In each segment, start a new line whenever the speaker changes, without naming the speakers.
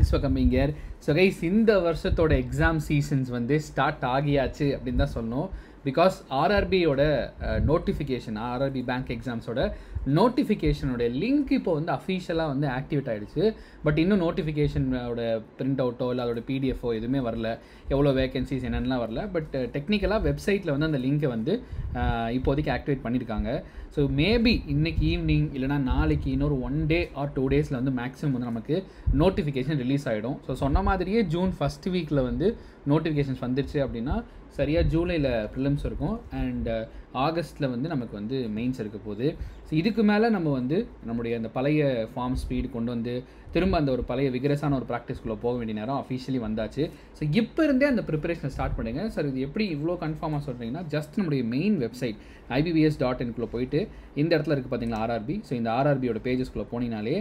thanks for coming here so guys இந்த வருஷத்தோட exam seasons வந்து ஸ்டார்ட் ஆகியாச்சு அப்படின்னு தான் சொல்லணும் பிகாஸ் ஆர்ஆர்பியோட நோட்டிஃபிகேஷன் ஆர்ஆர்பி பேங்க் எக்ஸாம்ஸோட நோட்டிஃபிகேஷனோட லிங்க் இப்போ வந்து அஃபீஷியலாக வந்து ஆக்டிவேட் ஆகிடுச்சு பட் இன்னும் நோட்டிஃபிகேஷனோட பிரிண்ட் அவுட்டோ இல்லை அதோட பிடிஎஃபோ எதுவுமே வரல எவ்வளோ வேகன்சிஸ் என்னென்னலாம் வரல பட் டெக்னிக்கலாக வெப்சைட்டில் வந்து அந்த லிங்க்கை வந்து அஹ், இப்போதைக்கு ஆக்டிவேட் பண்ணியிருக்காங்க ஸோ மேபி இன்னைக்கு ஈவினிங் இல்லைனா நாளைக்கு இன்னொரு ஒன் டே ஆர் டூ டேஸில் வந்து மேக்ஸிமம் வந்து நமக்கு நோட்டிஃபிகேஷன் ரிலீஸ் ஆகிடும் ஸோ சொன்ன மாதிரியே ஜூன் ஃபஸ்ட் வீக்கில் வந்து நோட்டிஃபிகேஷன்ஸ் வந்துருச்சு அப்படின்னா சரியாக ஜூலையில் ப்ரிலிம்ஸ் இருக்கும் அண்ட் ஆகஸ்ட்டில் வந்து நமக்கு வந்து மெயின்ஸ் இருக்க போகுது ஸோ இதுக்கு மேலே நம்ம வந்து நம்முடைய அந்த பழைய ஃபார்ம் ஸ்பீடு கொண்டு வந்து திரும்ப அந்த ஒரு பழைய விகரஸான ஒரு ப்ராக்டிஸ்குள்ளே போக வேண்டிய நேரம் அஃபிஷியலி வந்தாச்சு ஸோ இப்போ இருந்தே அந்த ப்ரிப்பரேஷனை ஸ்டார்ட் பண்ணுங்க சார் இது எப்படி இவ்வளோ கன்ஃபார்மாக சொல்கிறீங்கன்னா ஜஸ்ட் நம்முடைய மெயின் வெப்சைட் ஐபிபிஎஸ் டாட் இன்குள்ளே போயிட்டு இந்த இடத்துல இருக்குது பார்த்தீங்களா ஆர்ஆர்பி ஸோ இந்த ஆர்ஆர்பியோட பேஜஸ்குள்ளே போனீங்கனாலே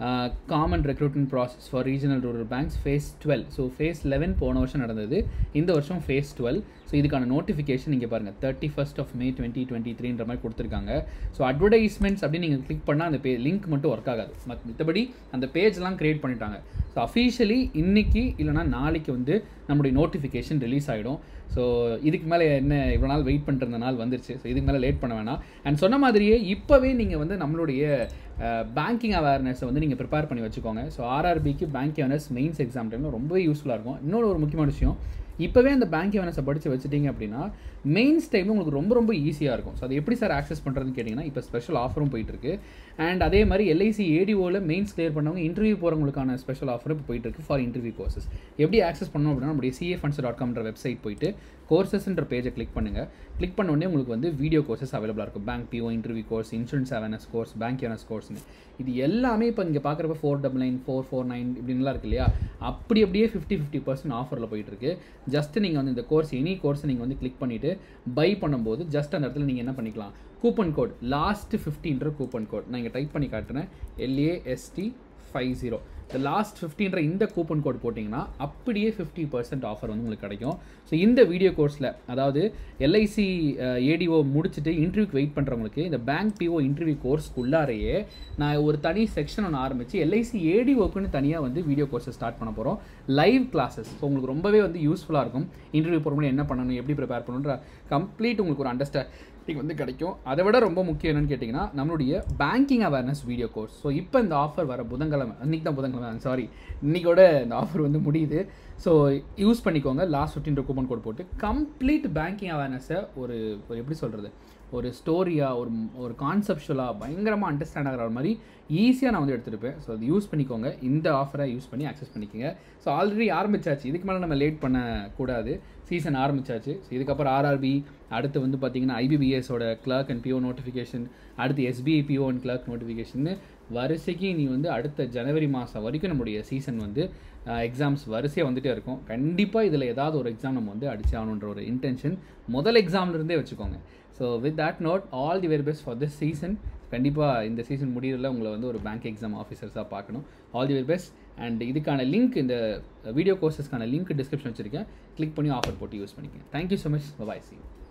common recruitment process for regional rural banks phase twelve so phase eleven போன வருஷம் நடந்தது இந்த வருஷம் ஃபேஸ் டுவெல் ஸோ இதுக்கான நோட்டிஃபிகேஷன் இங்கே பாருங்கள் thirty first of May twenty twenty த்ரீன்ற மாதிரி கொடுத்துருக்காங்க ஸோ அட்வர்டைஸ்மெண்ட்ஸ் அப்படின்னு நீங்கள் கிளிக் பண்ணால் அந்த பே லிங்க் மட்டும் ஒர்க் ஆகாது மத் மித்தபடி அந்த பேஜ்லாம் க்ரியேட் பண்ணிட்டாங்க ஸோ அஃபீஷியலி இன்னைக்கு இல்லைனா நாளைக்கு வந்து நம்முடைய நோட்டிஃபிகேஷன் ரிலீஸ் ஆகிடும் ஸோ இதுக்கு மேலே என்ன இவ்வளோ நாள் வெயிட் பண்ணுற நாள் வந்துருச்சு ஸோ இதுக்கு மேலே லேட் பண்ண வேணாம் அண்ட் சொன்ன மாதிரியே இப்போவே நீங்கள் வந்து நம்மளுடைய பேங்கிங் அவேர்னஸை வந்து நீங்கள் ப்ரிப்பேர் பண்ணி வச்சுக்கோங்க ஸோ ஆர்ஆர்பிக்கு பேங்கிங் அவேர்னஸ் மெயின்ஸ் எக்ஸாம் டைமில் ரொம்பவே யூஸ்ஃபுல்லாக இருக்கும் இன்னொரு ஒரு முக்கியமான விஷயம் இப்போவே அந்த பேங்க் அவேர்னஸை படித்து வச்சுட்டீங்க அப்படின்னா மெயின்ஸ் டைம் உங்களுக்கு ரொம்ப ரொம்ப ஈஸியாக இருக்கும் ஸோ அது எப்படி சார் ஆக்சஸ் பண்ணுறதுன்னு கேட்டிங்கன்னா இப்போ ஸ்பெஷல் ஆஃபரும் போயிட்டுருக்கு அண்ட் அதே மாதிரி எல்ஐசி ஏடிஓவில் மெயின்ஸ் கிளியர் பண்ணவங்க இன்டர்வியூ போகிறவங்களுக்கான ஸ்பெஷல் ஆஃபரும் இப்போ போயிட்டு இருக்கு ஃபார் இன்டர்வியூ கோர்சஸ் எப்படி ஆக்சஸ் பண்ணணும் அப்படின்னா நம்முடைய சிஏ ஃபண்ட்ஸ் டாட் காம்ன்ற வெப்சைட் போயிட்டு கோர்சஸ்ன்ற பேஜை கிளிக் பண்ணுங்கள் கிளிக் பண்ண உடனே உங்களுக்கு வந்து வீடியோ கோர்சஸ் அவைலபிளாக இருக்கும் bank PO interview course insurance awareness course bank awareness கோர்ஸ்னு இது எல்லாமே இப்போ இங்கே பார்க்குறப்ப four double nine four four nine இப்படின்லாம் இருக்கு இல்லையா அப்படி அப்படியே ஃபிஃப்டி ஃபிஃப்டி பர்சன்ட் ஆஃபரில் போயிட்டு இருக்கு ஜஸ்ட் நீங்கள் வந்து இந்த கோர்ஸ் எனி கோர்ஸ் நீங்கள் வந்து கிளிக் பண்ணிவிட்டு பை பண்ணும்போது ஜஸ்ட் அந்த இடத்துல நீங்கள் என்ன பண்ணிக்கலாம் கூப்பன் கோட் லாஸ்ட் ஃபிஃப்டின்ற கூப்பன் கோட் நான் இங்கே டைப் பண்ணி காட்டுறேன் எல்ஏஎஸ்டி ஃபைவ் ஜீரோ இந்த லாஸ்ட் ஃபிஃப்டின்ற இந்த கூப்பன் கோட் போட்டிங்கன்னா அப்படியே ஃபிஃப்டி பர்சன்ட் ஆஃபர் வந்து உங்களுக்கு கிடைக்கும் ஸோ இந்த வீடியோ கோர்ஸில் அதாவது எல்ஐசி ஏடிஓ முடிச்சுட்டு இன்டர்வியூக்கு வெயிட் பண்ணுறவங்களுக்கு இந்த பேங்க் பிஓ இன்டர்வியூ கோர்ஸ்க்குள்ளாரையே நான் ஒரு தனி செக்ஷன் ஒன்று ஆரம்பித்து எல்ஐசி ஏடிஓக்குன்னு தனியாக வந்து வீடியோ கோர்ஸை ஸ்டார்ட் பண்ண போகிறோம் லைவ் கிளாஸஸ் ஸோ உங்களுக்கு ரொம்பவே வந்து யூஸ்ஃபுல்லாக இருக்கும் இன்டர்வியூ போகிறவங்க என்ன பண்ணணும் எப்படி ப்ரிப்பேர் பண்ணணுன்ற கம்ப்ளீட் உங்களுக்கு ஒரு அண்டர்ஸ்டாண்டிங் வந்து கிடைக்கும் அதை விட ரொம்ப முக்கியம் என்னன்னு கேட்டிங்கன்னா நம்மளுடைய banking awareness video course so இப்போ இந்த ஆஃபர் வர புதன்கிழமை இன்னைக்கு தான் புதன்கிழமை சாரி இன்னைக்கோட இந்த ஆஃபர் வந்து முடியுது ஸோ யூஸ் பண்ணிக்கோங்க லாஸ்ட் ஃபிஃப்டின் கூப்பன் கோட் போட்டு கம்ப்ளீட் பேங்கிங் அவேர்னஸை ஒரு ஒரு எப்படி சொல்கிறது ஒரு ஸ்டோரியாக ஒரு ஒரு கான்செப்ஷுவலாக பயங்கரமாக அண்டர்ஸ்டாண்ட் ஆகிற மாதிரி ஈஸியாக நான் வந்து எடுத்துருப்பேன் ஸோ அது யூஸ் பண்ணிக்கோங்க இந்த ஆஃபரை யூஸ் பண்ணி ஆக்சஸ் பண்ணிக்கோங்க ஸோ ஆல்ரெடி ஆரம்பிச்சாச்சு இதுக்கு மேலே நம்ம லேட் பண்ணக்கூடாது சீசன் ஆரம்பிச்சாச்சு ஸோ இதுக்கப்புறம் ஆர்ஆர்பி அடுத்து வந்து பார்த்தீங்கன்னா ஐபிபிஎஸோட கிளர்க் அண்ட் பிஓ நோட்டிஃபிகேஷன் அடுத்து SBI PO and clerk notification வரிசைக்கு நீ வந்து அடுத்த ஜனவரி மாதம் வரைக்கும் நம்முடைய சீசன் வந்து எக்ஸாம்ஸ் வரிசையாக வந்துட்டே இருக்கும் கண்டிப்பாக இதில் ஏதாவது ஒரு எக்ஸாம் நம்ம வந்து அடிச்சாகணுன்ற ஒரு இன்டென்ஷன் முதல் எக்ஸாம்லேருந்தே வச்சுக்கோங்க so with that note all the very best for this season கண்டிப்பாக இந்த சீசன் முடியறதுல உங்களை வந்து ஒரு பேங்க் எக்ஸாம் ஆஃபீஸர்ஸாக பார்க்கணும் all the very best and இதுக்கான லிங்க் இந்த வீடியோ கோர்சஸ்க்கான லிங்க் டிஸ்கிரிப்ஷன் வச்சுருக்கேன் கிளிக் பண்ணி ஆஃபர் போட்டு யூஸ் பண்ணிக்கங்க thank you so much bye C